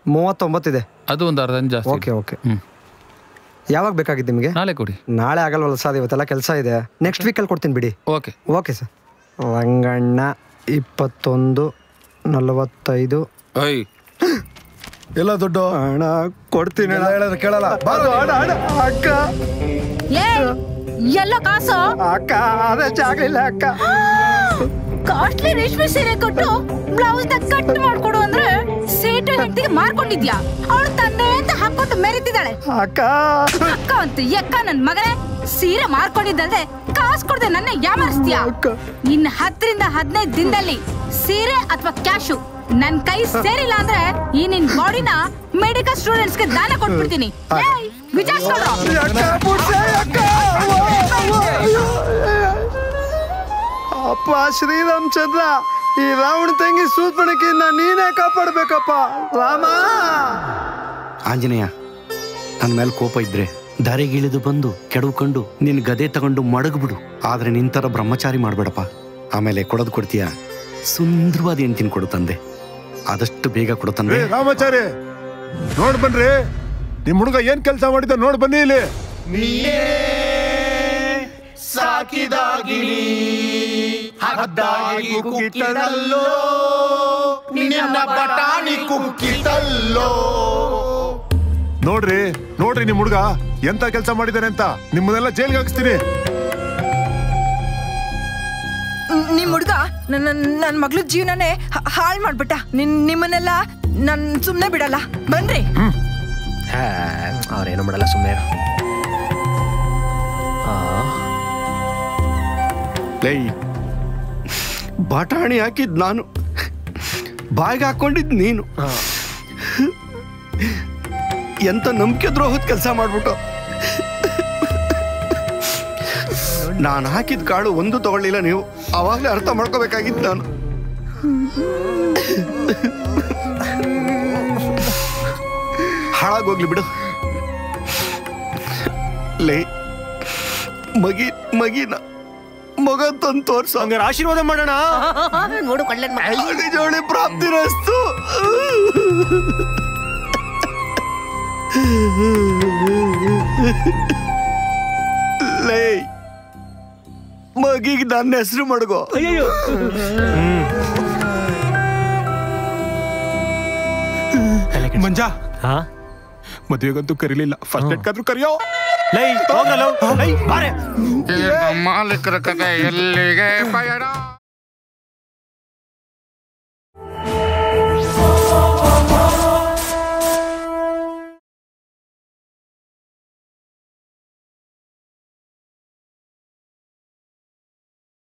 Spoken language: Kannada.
ಮೂವತ್ತೊಂಬತ್ತಿದೆ ಅದು ಒಂದು ಅರ್ಧ ಇಂಚ್ ಜಾಸ್ತಿ ಓಕೆ ಓಕೆ ಹ್ಮ್. ಯಾವಾಗ ಬೇಕಾಗಿತ್ತು ನಿಮಗೆ ನಾಳೆ ಕೊಡಿ ನಾಳೆ ಆಗಲ್ವಲ್ಲ ಸರ್ ಇವತ್ತೆಲ್ಲ ಕೆಲಸ ಇದೆ ನೆಕ್ಸ್ಟ್ ವೀಕಲ್ಲಿ ಕೊಡ್ತೀನಿ ಬಿಡಿ ಓಕೆ ಓಕೆ ಸರ್ ರಂಗಣ್ಣ ಇಪ್ಪತ್ತೊಂದು ನಲವತ್ತೈದು ಓಯ್ ಎಲ್ಲ ದುಡ್ಡು ಹಣ ಕೊಡ್ತೀನಿ ಎಲ್ಲ ಹೇಳಿದ್ರೆ ಕೇಳಲ್ಲ ಬಾರೋ. ಹಣ, ಹಣ, ಅಕ್ಕ ಏ ಎಲ್ಲ ಕಾಸು ಅಕ್ಕ ಅದಷ್ಟು ಆಗ್ಲಿಲ್ಲ ಅಕ್ಕ ಕಾಸ್ಟ್ಲಿ ರೇಷ್ಮೆ ಸೀರೆ ಕೊಟ್ಟು ಬ್ಲೌಸ್ ನ ಕಟ್ ಮಾಡ್ಕೊಡು ಅಂದ್ರೆ ಸೇಟು ಹೆಂಡತಿಗೆ ಮಾರ್ಕೊಂಡಿದ್ಯಾ ಅವಳು ತಂದೆ ಅಂತ ಹಾಕೊಂಡು ಮೆರಿತಿದ್ದಾಳೆ ಅಕ್ಕ ಅಕ್ಕ ಅಂತ ಎಕ್ಕ ನನ್ ಮಗನೇ ಸೀರೆ ಮಾರ್ಕೊಂಡಿದ್ದಲ್ದೆ ಕಾಸು ಕೊಡದೆ ನನ್ನ ಯಾಮರಿಸ್ತೀಯಾ ಇನ್ ಹತ್ತರಿಂದ ಹದಿನೈದು ದಿನದಲ್ಲಿ ಸೀರೆ ಅಥವಾ ಕ್ಯಾಶು ನನ್ ಕೈ ಸೇರಿಲ್ಲ ಅಂದ್ರೆ ಈ ನಿನ್ ಬಾಡಿನ ಮೆಡಿಕಲ್ ಸ್ಟೂಡೆಂಟ್ಸ್ ಗೆ ದಾನ ಕೊಟ್ಬಿಡ್ತೀನಿ ಏಯ್, ವಿಚಾರ್ಸ್ಕೊಳ್ರೋ. ಅಕ್ಕ ಬಿಡ್ಸೆ, ಅಕ್ಕ ಅವ್ವ, ಅವ್ವ, ಅಯ್ಯೋ. ಅಪ್ಪ ಶ್ರೀರಾಮಚಂದ್ರ ಈ ರಾವಣ ತಂಗಿ ಸೂತ್ಪಣಕ್ಕಿಂತ ನೀನೇ ಕಾಪಾಡ್ಬೇಕಪ್ಪ ರಾಮ ಆಂಜನೇಯ ನನ್ನ ಮೇಲೆ ಕೋಪ ಇದ್ರೆ ದಾರಿಗಿಳಿದು ಬಂದು ಕೆಡವ್ಕೊಂಡು ನಿನ್ ಗದೆ ತಗೊಂಡು ಮಡಗ್ಬಿಡು ಆದ್ರೆ ನಿಂತರ ಬ್ರಹ್ಮಚಾರಿ ಮಾಡ್ಬೇಡಪ್ಪ ಆಮೇಲೆ ಕೊಡೋದು ಕೊಡ್ತೀಯ ಸುಂದರವಾದ ಹೆಂಡ್ತಿನ ಕೊಡು ತಂದೆ ಆದಷ್ಟು ಬೇಗ ಕೊಡು ಏ ತಂದೆ ರಾಮಾಚಾರಿ ನೋಡ್ ಬನ್ರಿ ನಿಮ್ ಹುಡುಗ ಏನ್ ಕೆಲಸ ಮಾಡಿದ ನೋಡ್ ಬನ್ನಿ ಇಲ್ಲಿ ಸಾಕಿದಾಗಿನಿ ಹದ್ದಾಗಿ ಕುಕ್ಕಿತಲ್ಲೋ ನಿನ್ನ ಬಟಾಣಿ ಕುಕ್ಕಿತಲ್ಲೋ ನೋಡ್ರಿ ನೋಡ್ರಿ ನಿಮ್ ಹುಡುಗ ಎಂತ ಕೆಲಸ ಮಾಡಿದಾನೆ ಅಂತ ನಿಮ್ಮನ್ನೆಲ್ಲ ಜೈಲ್ಗೆ ಹಾಕಿಸ್ತೀನಿ ನಿಮ್ ಹುಡ್ಗ ನನ್ನ ನನ್ನ ಮಗ್ಳ ಜೀವನನೇ ಹಾಳು ಮಾಡ್ಬಿಟ್ಟ ನಿನ್ ನಿಮ್ಮನ್ನೆಲ್ಲ ನನ್ ಸುಮ್ನೆ ಬಿಡಲ್ಲ ಬನ್ರಿ ಅವ್ರೇನು ಮಾಡಲ್ಲ ಸುಮ್ಮನೆ ಲೈ ಬಟಾಣಿ ಹಾಕಿದ್ ನಾನು ಬಾಯಿಗೆ ಹಾಕೊಂಡಿದ್ ನೀನು ಎಂತ ನಂಬಿಕೆ ದ್ರೋಹದ ಕೆಲಸ ಮಾಡ್ಬಿಟ್ಟು ನಾನು ಹಾಕಿದ ಕಾಳು ಒಂದು ತಗೊಳ್ಳಿಲ್ಲ ನೀವು ಅವಾಗಲೇ ಅರ್ಥ ಮಾಡ್ಕೋಬೇಕಾಗಿತ್ತು ನಾನು ಹಾಳಾಗೋಗ್ಲಿ ಬಿಡು ಲೇ ಮಗಿ ಮಗಿನ ಮಗ ತಂದು ತೋರ್ಸು ಹಂಗಾರೆ ಆಶೀರ್ವಾದ ಮಾಡೋಣ ನೋಡು ಕಳ್ಳನ್ ಜೋಳಿ ಪ್ರಾಪ್ತಿರಸ್ತು ಲೇ ಮಗಿಗೆ ನನ್ನ ಹೆಸರು ಮಡಗೋ ಅಯ್ಯೋ ಮಂಜ ಹಾ ಮದ್ವೆಗಂತೂ ಕರೀಲಿಲ್ಲ ಫಸ್ಟ್ ಎಟ್ಕಾದ್ರೂ ಕರಿಯೋ ಲೈ ಹೋಗ್ರಲ್ಲ ಲೈ ಬಾರೆ ಮಾಲೀಕರ ಕತೆ ಎಲ್ಲಿಗೆ ಪಯಣ